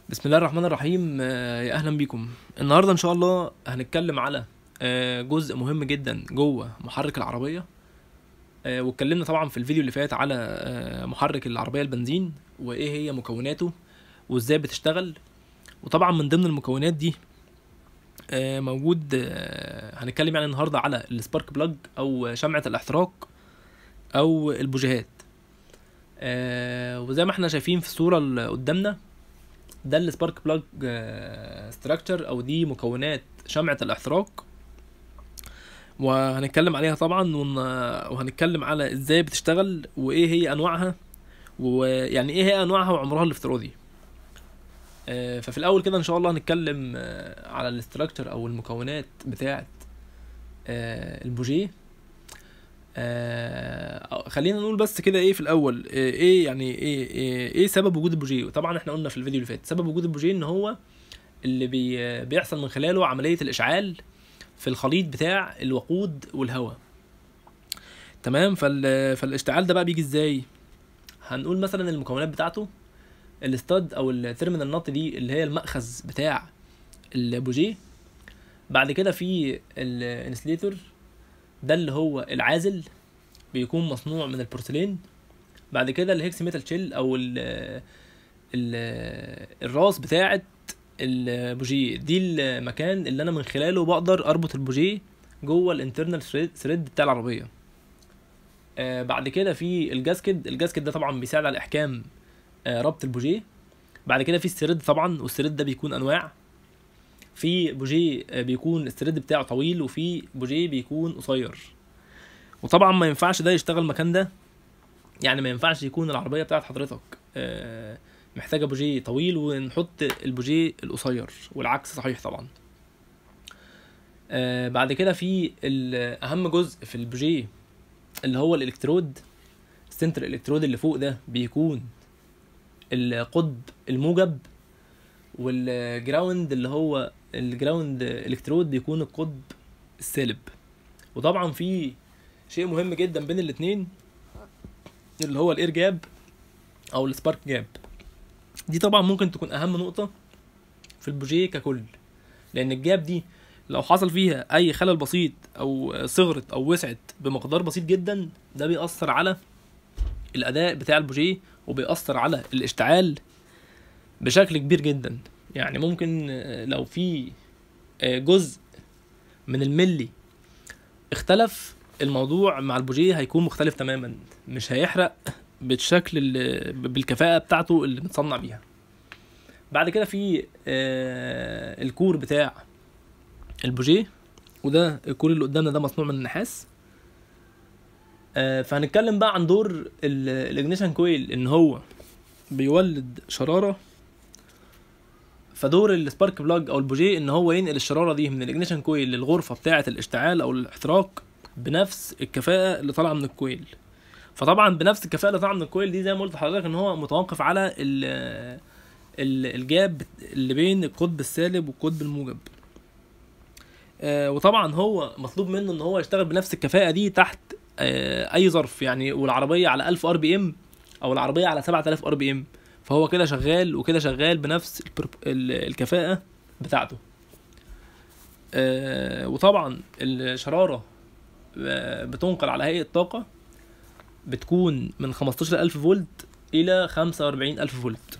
بسم الله الرحمن الرحيم آه، يا اهلا بيكم النهارده ان شاء الله هنتكلم على آه، جزء مهم جدا جوه محرك العربيه آه، واتكلمنا طبعا في الفيديو اللي فات على آه، محرك العربيه البنزين وايه هي مكوناته وازاي بتشتغل وطبعا من ضمن المكونات دي آه، موجود آه، هنتكلم يعني النهارده على السبارك بلاج او شمعه الاحتراق او البوجيهات آه، وزي ما احنا شايفين في الصوره اللي قدامنا ده السبارك بلاج ستراكشر او دي مكونات شمعة الاحتراق وهنتكلم عليها طبعا ون- وهنتكلم على ازاي بتشتغل وايه هي انواعها ويعني ايه هي انواعها وعمرها الافتراضي آه، ففي الاول كده ان شاء الله هنتكلم آه، على الاستراكشر او المكونات بتاعه آه، البوجيه آه، خلينا نقول بس كده ايه في الاول آه، ايه يعني ايه ايه, إيه سبب وجود البوجيه طبعا احنا قلنا في الفيديو اللي فات سبب وجود البوجيه ان هو اللي بي بيحصل من خلاله عمليه الاشعال في الخليط بتاع الوقود والهواء تمام فال فالاشتعال ده بقى بيجي ازاي هنقول مثلا المكونات بتاعته الاستاد او التيرمينال نط دي اللي هي المأخذ بتاع البوجيه بعد كده في الانسليتور ده اللي هو العازل بيكون مصنوع من البورسلين بعد كده الهيكس ميتال شيل او ال ال الراس بتاعه البوجيه دي المكان اللي انا من خلاله بقدر اربط البوجيه جوه الانترنال ثريد بتاع العربيه آه بعد كده في الجاسكد الجاسكد ده طبعا بيساعد على احكام آه ربط البوجيه بعد كده في الثريد طبعا والثريد ده بيكون انواع في بوجيه آه، بيكون الثريد بتاعه طويل وفي بوجيه بيكون قصير وطبعا ما ينفعش ده يشتغل مكان ده يعني ما ينفعش يكون العربيه بتاعت حضرتك آه، محتاجه بوجيه طويل ونحط البوجيه القصير والعكس صحيح طبعا آه، بعد كده في ال- اهم جزء في البوجيه اللي هو الالكترود السنتر الالكترود اللي فوق ده بيكون القطب الموجب والجراوند اللي هو الجراوند الكترود بيكون القطب السالب وطبعا في شيء مهم جدا بين الاتنين اللي هو الاير جاب او السبارك جاب دي طبعا ممكن تكون اهم نقطه في البوجيه ككل لان الجاب دي لو حصل فيها اي خلل بسيط او صغرت او وسعت بمقدار بسيط جدا ده بيأثر على الاداء بتاع البوجيه وبيأثر على الاشتعال بشكل كبير جدا يعني ممكن آه، لو في آه، جزء من الملي اختلف الموضوع مع البوجيه هيكون مختلف تماما مش هيحرق بالشكل اللي بالكفاءة بتاعته اللي متصنع بيها بعد كده في آه، الكور بتاع البوجيه وده الكور اللي قدامنا ده مصنوع من النحاس آه، فهنتكلم بقى عن دور الاجنيشن كويل ان هو بيولد شرارة فدور السبارك بلاج او البوجيه ان هو ينقل الشراره دي من الاجنيشن كويل للغرفه بتاعه الاشتعال او الاحتراق بنفس الكفاءه اللي طالعه من الكويل فطبعا بنفس الكفاءه اللي طالعه من الكويل دي زي ما قلت لحضرتك ان هو متوقف على ال ال- الجاب اللي بين القطب السالب والقطب الموجب آه، وطبعا هو مطلوب منه ان هو يشتغل بنفس الكفاءه دي تحت آه، اي ظرف يعني والعربيه على 1000 ار بي ام او العربيه على 7000 ار بي ام فهو كده شغال وكده شغال بنفس البرب- ال- الكفاءه بتاعته آه، وطبعا الشراره آه، بتنقل على هيئه طاقه بتكون من 15000 فولت الى 45000 فولت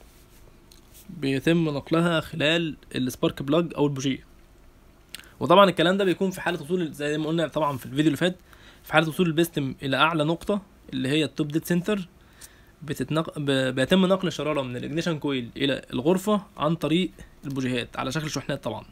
بيتم نقلها خلال السبارك بلاج او البوجيه وطبعا الكلام ده بيكون في حاله وصول زي ما قلنا طبعا في الفيديو اللي فات في حاله وصول البيستم الى اعلى نقطه اللي هي التوب ديد سنتر بتتنق... ب... بيتم نقل الشراره من الاجنيشن كويل الى الغرفه عن طريق البوجيهات على شكل شحنات طبعا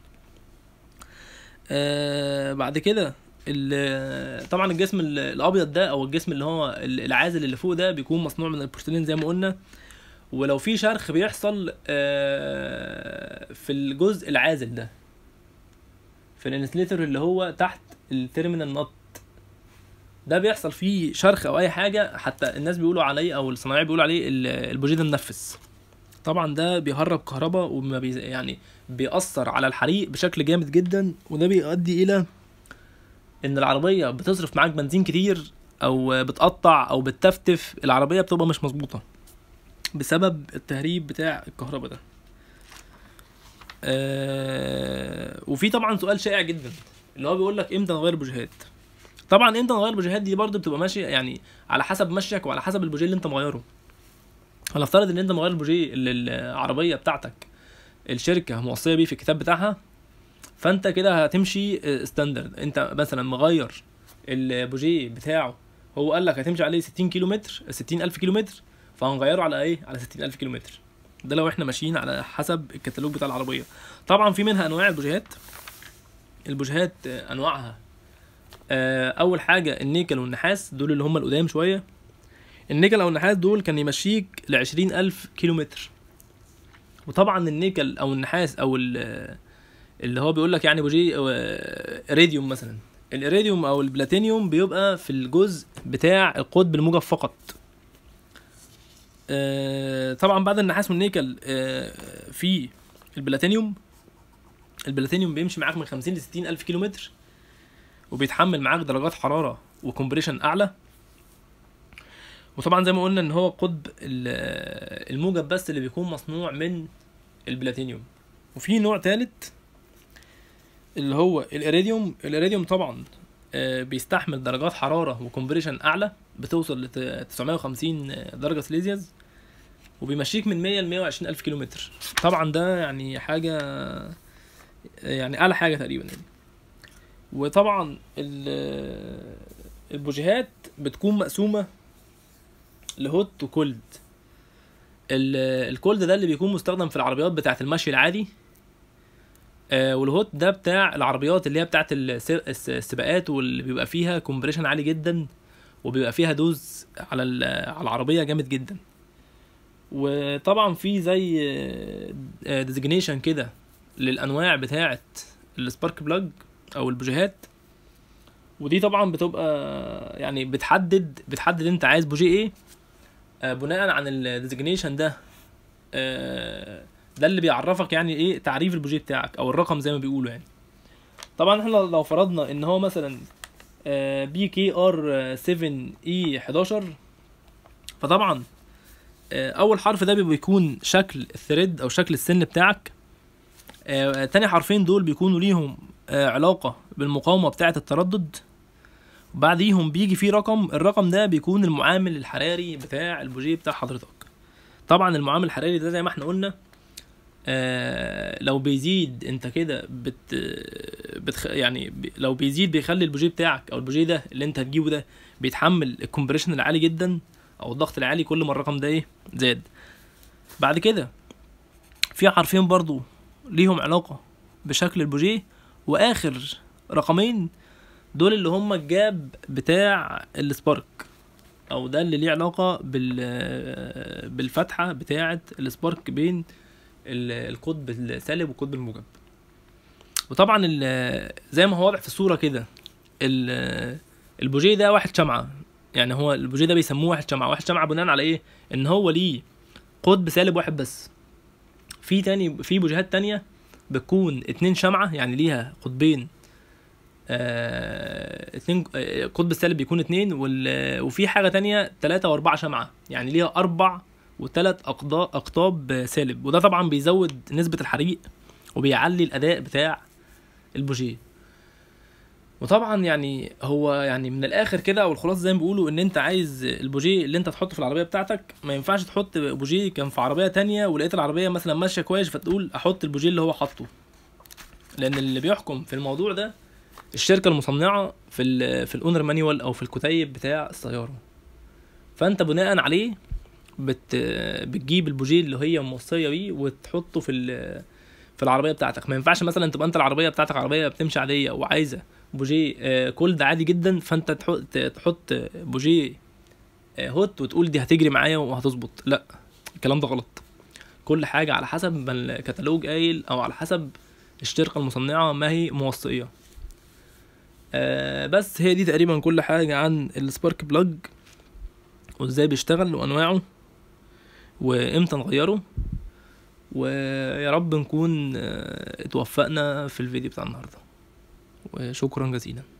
آه بعد كده ال- طبعا الجسم ال- الابيض ده او الجسم اللي هو ال- العازل اللي فوق ده بيكون مصنوع من البورسلين زي ما قلنا ولو في شرخ بيحصل آه في الجزء العازل ده في الانسليتر اللي هو تحت التيرمينال نط ده بيحصل فيه شرخ او اي حاجه حتى الناس بيقولوا عليه او الصناعيه بيقولوا عليه ال- البوجيه ده منفس طبعا ده بيهرب كهرباء وما بي يعني بيأثر على الحريق بشكل جامد جدا وده بيؤدي الى ان العربيه بتصرف معاك بنزين كتير او بتقطع او بتفتف العربيه بتبقى مش مظبوطه بسبب التهريب بتاع الكهرباء ده آه وفي طبعا سؤال شائع جدا اللي هو بيقول لك امتى نغير بوجيهات طبعا امتى نغير بوجيهات دي برضه بتبقى ماشيه يعني على حسب مشيك وعلى حسب البوجيه اللي انت مغيره هنفترض ان انت مغير البوجيه اللي العربيه بتاعتك الشركه موصيه بيه في الكتاب بتاعها فانت كده هتمشي ستاندرد انت مثلا مغير البوجيه بتاعه هو قال لك هتمشي عليه 60 كيلو متر 60 الف كيلو متر فهنغيره على ايه على 60 الف كيلو متر ده لو احنا ماشيين على حسب الكتالوج بتاع العربيه طبعا في منها انواع البوجيهات البوجيهات آه، انواعها آه، اول حاجه النيكل والنحاس دول اللي هم القدام شويه النيكل او النحاس دول كان يمشيك ل 20000 كيلو متر وطبعا النيكل او النحاس او ال- اللي هو بيقول لك يعني بوجي آه، اريديوم مثلا الاريديوم او البلاتينيوم بيبقى في الجزء بتاع القطب الموجب فقط آه، طبعا بعد النحاس والنيكل آه، في البلاتينيوم البلاتينيوم بيمشي معاك من 50 ل 60 الف كيلو متر وبيتحمل معاك درجات حراره وكمبريشن اعلى وطبعا زي ما قلنا ان هو قطب ال- الموجب بس اللي بيكون مصنوع من البلاتينيوم وفي نوع ثالث اللي هو الاريديوم الاريديوم طبعا آه، بيستحمل درجات حراره وكمبريشن اعلى بتوصل ل 950 درجه سليزيوس وبيمشيك من 100 ل 120 الف كيلو متر طبعا ده يعني حاجه يعني اعلى حاجه تقريبا يعني وطبعا ال- البوجيهات بتكون مقسومه لهوت وكولد ال- الكولد ده اللي بيكون مستخدم في العربيات بتاعه المشي العادي آه، والهوت ده بتاع العربيات اللي هي بتاعه الس- الس- السباقات واللي بيبقى فيها كومبريشن عالي جدا وبيبقى فيها دوز على ال- على العربيه جامد جدا وطبعا في زي ديزيجنيشن كده للانواع بتاعه السبارك بلاج او البوجيهات ودي طبعا بتبقى يعني بتحدد بتحدد انت عايز بوجيه ايه آه، بناء عن الديزيجنيشن ده آه، ده اللي بيعرفك يعني ايه تعريف البوجيه بتاعك او الرقم زي ما بيقولوا يعني طبعا احنا لو فرضنا ان هو مثلا بي كي ار 7 اي 11 فطبعا آه، اول حرف ده بيكون شكل الثريد او شكل السن بتاعك آه، تاني حرفين دول بيكونوا ليهم آه، علاقة بالمقاومة بتاعة التردد بعديهم بيجي فيه رقم الرقم ده بيكون المعامل الحراري بتاع البوجيه بتاع حضرتك طبعا المعامل الحراري ده زي ما احنا قلنا آه لو بيزيد انت كده بت, بتخ يعني ب- لو بيزيد بيخلي البوجيه بتاعك او البوجيه ده اللي انت هتجيبه ده بيتحمل الكومبريشن العالي جدا او الضغط العالي كل ما الرقم ده ايه زاد بعد كده في حرفين برضو ليهم علاقة بشكل البوجيه واخر رقمين دول اللي هم الجاب بتاع السبارك او ده اللي ليه علاقة بال بالفتحة بتاعة السبارك بين ال- القطب السالب والقطب الموجب وطبعا ال- زي ما هو واضح في الصورة كده ال- البوجيه ده واحد شمعة يعني هو البوجيه ده بيسموه واحد شمعة واحد شمعة بناء على ايه ان هو ليه قطب سالب واحد بس في تاني في بوجيهات تانية بتكون اتنين شمعة يعني ليها قطبين آه اتنين آه، القطب السالب بيكون اتنين وال... وفي حاجة تانية تلاتة واربعة شمعة يعني ليها اربع وتلات اقطاب اقطاب سالب وده طبعا بيزود نسبة الحريق وبيعلي الاداء بتاع البوجيه وطبعا يعني هو يعني من الاخر كده او الخلاصه زي ما بيقولوا ان انت عايز البوجيه اللي انت تحطه في العربيه بتاعتك ما ينفعش تحط بوجيه كان في عربيه تانية ولقيت العربيه مثلا ماشيه كويس فتقول احط البوجيه اللي هو حاطه لان اللي بيحكم في الموضوع ده الشركه المصنعه في ال في الاونر مانيوال او في الكتيب بتاع السياره فانت بناء عليه بت بتجيب البوجيه اللي هي موصيه بيه وتحطه في ال- في العربيه بتاعتك ما ينفعش مثلا تبقى انت العربيه بتاعتك عربيه بتمشي عاديه وعايزه بوجيه آه، كولد عادي جدا فانت تحط تحط بوجيه آه، هوت وتقول دي هتجري معايا وهتظبط لا الكلام ده غلط كل حاجه على حسب ما الكتالوج قايل او على حسب الشركه المصنعه ما هي موصيه آه، بس هي دي تقريبا كل حاجه عن السبارك بلاج وازاي بيشتغل وانواعه وامتى نغيره ويا رب نكون آه، اتوفقنا في الفيديو بتاع النهارده وشكرا جزيلا